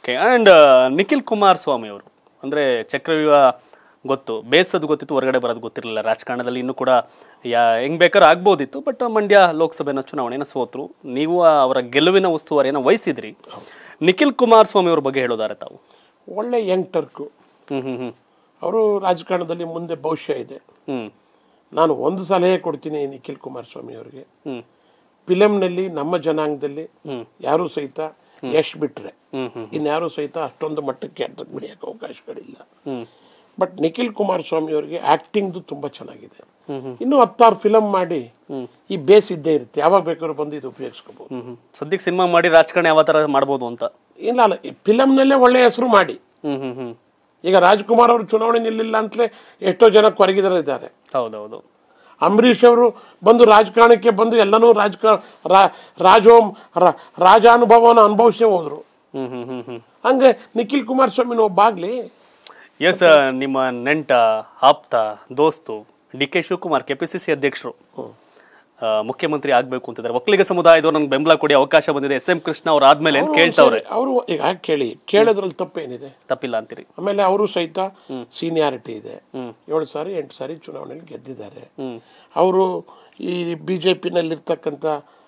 Okay and Nikhil Kumaraswamy ಅವರು ಅಂದರೆ ಚಕ್ರವ್ಯೂಹ ಗೊತ್ತು ಬೇಸದು ಗೊತ್ತಿತ್ತು ಹೊರಗಡೆ ಬರೋದು ಗೊತ್ತಿರಲಿಲ್ಲ ರಾಜಕಾರಣದಲ್ಲಿ ಇನ್ನೂ ಕೂಡ ಯಾ ಹೆಂಗ್ ಬೇಕಾದ್ರೂ ಆಗ್ಬೋದಿತ್ತು ಬಟ್ ಮಂಡ್ಯ ಲೋಕಸಭೆನ ಚುನಾವಣೆನ ಸೋತ್ರು ನೀವು ಅವರ ಗೆಲುವಿನ ಉಸ್ತುವಾರಿಯನ್ನು ವಹಿಸಿದ್ರಿ ನಿಖಿಲ್ ಕುಮಾರಸ್ವಾಮಿ ಅವ್ರ ಬಗ್ಗೆ ಹೇಳೋದಾರೆ ತಾವು ಒಳ್ಳೆ ಯಂಗ್ ಟರ್ಕು ಹ್ಮ್ ಹ್ಮ್ ಹ್ಮ್ ಅವರು ರಾಜಕಾರಣದಲ್ಲಿ ಮುಂದೆ ಭವಿಷ್ಯ ಇದೆ ಹ್ಮ್ ನಾನು ಒಂದು ಸಲಹೆ ಕೊಡ್ತೀನಿ ನಿಖಿಲ್ ಕುಮಾರಸ್ವಾಮಿ ಅವರಿಗೆ ಹ್ಮ್ ಫಿಲಂನಲ್ಲಿ ನಮ್ಮ ಜನಾಂಗದಲ್ಲಿ ಹ್ಮ್. ಯಾರು ಸಹಿತ ಯಶ್ ಬಿಟ್ರೆ ಹ್ಮ್ ಹ್ಮ್ ಇನ್ಯಾರು ಸಹಿತ ಅಷ್ಟೊಂದು ಮಟ್ಟಕ್ಕೆ ಅಂತ ಬಿಡಿಯಕ್ಕೆ ಅವಕಾಶಗಳಿಲ್ಲ ಹ್ಮ್ ಬಟ್ ನಿಖಿಲ್ ಕುಮಾರಸ್ವಾಮಿ ಅವರಿಗೆ ಆಕ್ಟಿಂಗ್ದು ತುಂಬಾ ಚೆನ್ನಾಗಿದೆ ಹ್ಮ್ ಹ್ಮ್ ಇನ್ನು ಹತ್ತಾರು ಫಿಲಂ ಮಾಡಿ ಈ ಬೇಸ್ ಇದ್ದೇ ಇರುತ್ತೆ ಯಾವಾಗ ಬೇಕಾದ್ರೂ ಬಂದು ಇದು ಉಪಯೋಗಿಸ್ಕೋಬಹುದು ಹ್ಮ್ ಹ್ಮ್ ಸದ್ಯಕ್ಕೆ ಸಿನಿಮಾ ಮಾಡಿ ರಾಜಕಾರಣ ಯಾವ ಥರ ಮಾಡ್ಬೋದು ಅಂತ ಇಲ್ಲ ಅಲ್ಲ ಫಿಲಂನಲ್ಲೇ ಒಳ್ಳೆ ಹೆಸರು ಮಾಡಿ ಹ್ಮ್ ಹ್ಮ್ ಹ್ಮ್ ಈಗ ರಾಜ್ಕುಮಾರ್ ಅವರು ಚುನಾವಣೆ ನಿಲ್ಲಿಲ್ಲ ಅಂತಲೇ ಎಷ್ಟೋ ಜನ ಕೊರಗಿದರೆ ಇದ್ದಾರೆ ಹೌದೌದು ಅಂಬರೀಷ್ ಅವರು ಬಂದು ರಾಜಕಾರಣಕ್ಕೆ ಬಂದು ಎಲ್ಲನೂ ರಾಜಕಾರಣ ರಾ- ರಾಜೋಮ್ ರಾ- ರಾಜಾನುಭವನ ಅನುಭವಿಸೇ ಹೋದ್ರು ಹ್ಮ್ ಹ್ಮ್ ಹ್ಮ್ ಹ್ಮ್ ಹಂಗೆ ನಿಖಿಲ್ ಕುಮಾರಸ್ವಾಮಿನ ಒಬ್ಬಾಗ್ಲಿ ಎಸ್ ನಿಮ್ಮ ನೆಂಟ ಆಪ್ತ ದೋಸ್ತು D K Shivakumar K P C C ಅಧ್ಯಕ್ಷರು ಆ, ಮುಖ್ಯಮಂತ್ರಿ ಆಗ್ಬೇಕು ಅಂತಿದ್ದಾರೆ ಒಕ್ಕಲಿಗ ಸಮುದಾಯದವ್ರು ನಂಗೆ ಬೆಂಬಲ ಕೊಡಿ ಅವಕಾಶ ಬಂದಿದೆ ಎಸ್ ಎಂ ಕೃಷ್ಣ ಅವ್ರು ಆದ್ಮೇಲೆ ಅಂತ ಕೇಳ್ತಾವ್ರೆ ಅವರು ಈಗ ಕೇಳಿ ಕೇಳೋದ್ರಲ್ಲಿ ತಪ್ಪೇನಿದೆ ತಪ್ಪಿಲ್ಲ ಅಂತೀರಿ ಆಮೇಲೆ ಅವರು ಸಹಿತ ಸೀನಿಯಾರಿಟಿ ಇದೆ ಹ್ಮ್. ಏಳು ಸಾರಿ ಎಂಟು ಸಾರಿ ಚುನಾವಣೆಯಲ್ಲಿ ಗೆದ್ದಿದ್ದಾರೆ ಹ್ಮ್ ಅವರು ಈ ಬಿ ಜೆ ಪಿನಲ್ಲಿರ್ತಕ್ಕಂಥ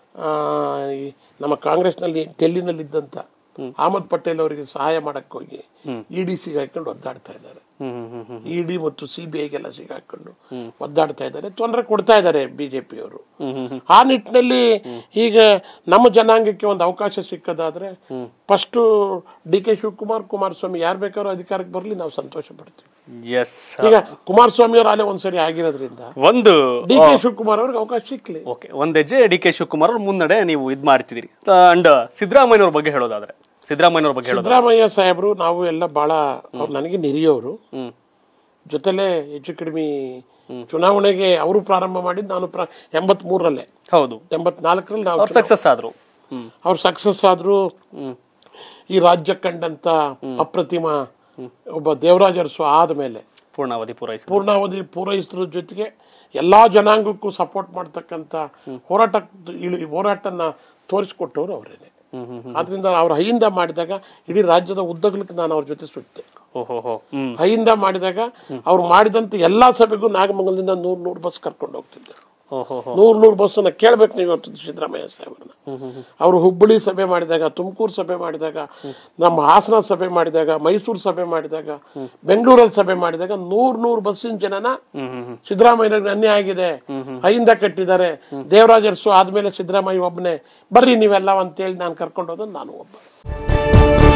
ನಮ್ಮ ಕಾಂಗ್ರೆಸ್ನಲ್ಲಿ ಡೆಲ್ಲಿನಲ್ಲಿದ್ದಂಥ ಅಹಮದ್ ಪಟೇಲ್ ಅವರಿಗೆ ಸಹಾಯ ಮಾಡಕ್ಕೆ ಹೋಗಿ ಇ ಡಿ ಸಿಗಾಕೊಂಡು ಒದ್ದಾಡ್ತಾ ಇದ್ದಾರೆ ಹ್ಮ್ ಹ್ಮ್ ಹ್ಮ್ ಹ್ಮ್ ಇ ಡಿ ಮತ್ತು ಸಿ ಬಿ ಐಗೆಲ್ಲ ಸಿಗಾಕೊಂಡು ಒದ್ದಾಡ್ತಾ ಇದ್ದಾರೆ ತೊಂದರೆ ಕೊಡ್ತಾ ಇದ್ದಾರೆ ಬಿಜೆಪಿ ಅವರು ಹ್ಮ್ ಹ್ಮ್ ಹ್ಮ್ ಆ ನಿಟ್ಟಿನಲ್ಲಿ ಈಗ ನಮ್ಮ ಜನಾಂಗಕ್ಕೆ ಒಂದು ಅವಕಾಶ ಸಿಕ್ಕದಾದ್ರೆ first D K Shivakumar Kumaraswamy ಯಾರು ಬೇಕಾದ್ರೂ ಅಧಿಕಾರಕ್ಕೆ ಬರಲಿ ನಾವು ಸಂತೋಷ ಪಡ್ತೀವಿ ಎಸ್ ಈಗ ಕುಮಾರಸ್ವಾಮಿ ಅವರು ಅಲ್ಲೇ ಒಂದ್ಸರಿ ಆಗಿರೋದ್ರಿಂದ ಒಂದು ಡಿ ಕೆ ಶಿವಕುಮಾರ್ ಅವ್ರಿಗೆ ಅವಕಾಶ ಸಿಕ್ಲಿ ಓಕೆ ಒಂದ್ ಹೆಜ್ಜೆ ಡಿ ಕೆ ಶಿವಕುಮಾರ್ ಅವ್ರ ಮುನ್ನಡೆ ನೀವು ಇದ್ ಮಾಡ್ತಿದ್ದೀರಿ ಅಂಡ್ ಸಿದ್ದರಾಮಯ್ಯನವ್ರ ಬಗ್ಗೆ ಹೇಳೋದಾದ್ರೆ ಸಿದ್ದರಾಮಯ್ಯನವ್ರ ಬಗ್ಗೆ ಹೇಳೋದಾದ್ರೆ ಸಿದ್ದರಾಮಯ್ಯ ಸಾಹೇಬರು ನಾವು ಎಲ್ಲ ಬಹಳ ಅವ್ರು ನನಗೆ ನಿರಿಯೋರು ಹ್ಮ್ ಜೊತೆಲೆ ಹೆಚ್ಚು ಕಡಿಮೆ ಚುನಾವಣೆಗೆ ಅವರು ಪ್ರಾರಂಭ ಮಾಡಿದ್ದು ನಾನು ಪ್ರ ಎಂಬತ್ ಮೂರರಲ್ಲೇ ಹೌದು ಎಂಬತ್ನಾಲ್ಕರಲ್ಲಿ ನಾವು ಅವ್ರು ಸಕ್ಸಸ್ ಆದ್ರು ಹ್ಮ್ ಅವ್ರು ಸಕ್ಸಸ್ ಆದ್ರು ಈ ರಾಜ್ಯ ಕಂಡಂತ ಅಪ್ರತಿಮ ಒಬ್ಬ ದೇವರಾಜ ಅರಸು ಆದ್ಮೇಲೆ ಪೂರ್ಣಾವಧಿ ಪೂರೈಸಿ ಪೂರ್ಣಾವಧಿ ಪೂರೈಸಿದ್ರ ಜೊತೆಗೆ ಎಲ್ಲಾ ಜನಾಂಗಕ್ಕೂ ಸಪೋರ್ಟ್ ಮಾಡ್ತಕ್ಕಂಥ ಹೋರಾಟ ಇಳಿ ಹೋರಾಟನ ತೋರಿಸ್ಕೊಟ್ಟವ್ರು ಅವರೇನೆ ಹ್ಮ್ ಹ್ಮ್ ಆದ್ರಿಂದ ಅವ್ರ ಹೈಯಿಂದ ಮಾಡಿದಾಗ ಇಡೀ ರಾಜ್ಯದ ಉದ್ದಗಲಕ್ಕೆ ನಾನು ಅವ್ರ ಜೊತೆ ಸುತ್ತೆ ಓಹೋ ಹೋ ಹ್ಮ್ ಹೈಯಿಂದ ಮಾಡಿದಾಗ ಅವ್ರು ಮಾಡಿದಂತ ಎಲ್ಲಾ ಸಭೆಗೂ ನಾಗಮಂಗಲದಿಂದ ನೂರ್ ನೂರ್ ಬಸ್ ಕರ್ಕೊಂಡು ಹೋಗ್ತಿದ್ದರು ಓಹೋ ಹೋ ನೂರ್ ನೂರ್ ಬಸ್ಸನ್ನ ಕೇಳ್ಬೇಕು ನೀವು ಇವತ್ತು ಸಿದ್ದರಾಮಯ್ಯ ಸಾಹೇಬ್ರನ್ನ ಅವರು ಹುಬ್ಬಳ್ಳಿ ಸಭೆ ಮಾಡಿದಾಗ ತುಮಕೂರು ಸಭೆ ಮಾಡಿದಾಗ ನಮ್ಮ ಹಾಸನ ಸಭೆ ಮಾಡಿದಾಗ ಮೈಸೂರು ಸಭೆ ಮಾಡಿದಾಗ ಬೆಂಗಳೂರಲ್ಲಿ ಸಭೆ ಮಾಡಿದಾಗ ನೂರ್ ನೂರ್ ಬಸ್ಸಿನ ಜನನ ಹ್ಮ್ ಹ್ಮ್ ಹ್ಮ್ ಸಿದ್ದರಾಮಯ್ಯನಿಗೆ ಅನ್ಯಾಯ ಆಗಿದೆ ಹೈಯಿಂದ ಕಟ್ಟಿದ್ದಾರೆ ದೇವರಾಜ ಅರಸು ಆದ್ಮೇಲೆ ಸಿದ್ದರಾಮಯ್ಯ ಒಬ್ಬನೇ ಬರ್ರಿ ನೀವೆಲ್ಲ ಅಂತೇಳಿ ನಾನು ಕರ್ಕೊಂಡು ಹೋದ ನಾನು ಒಬ್ಬ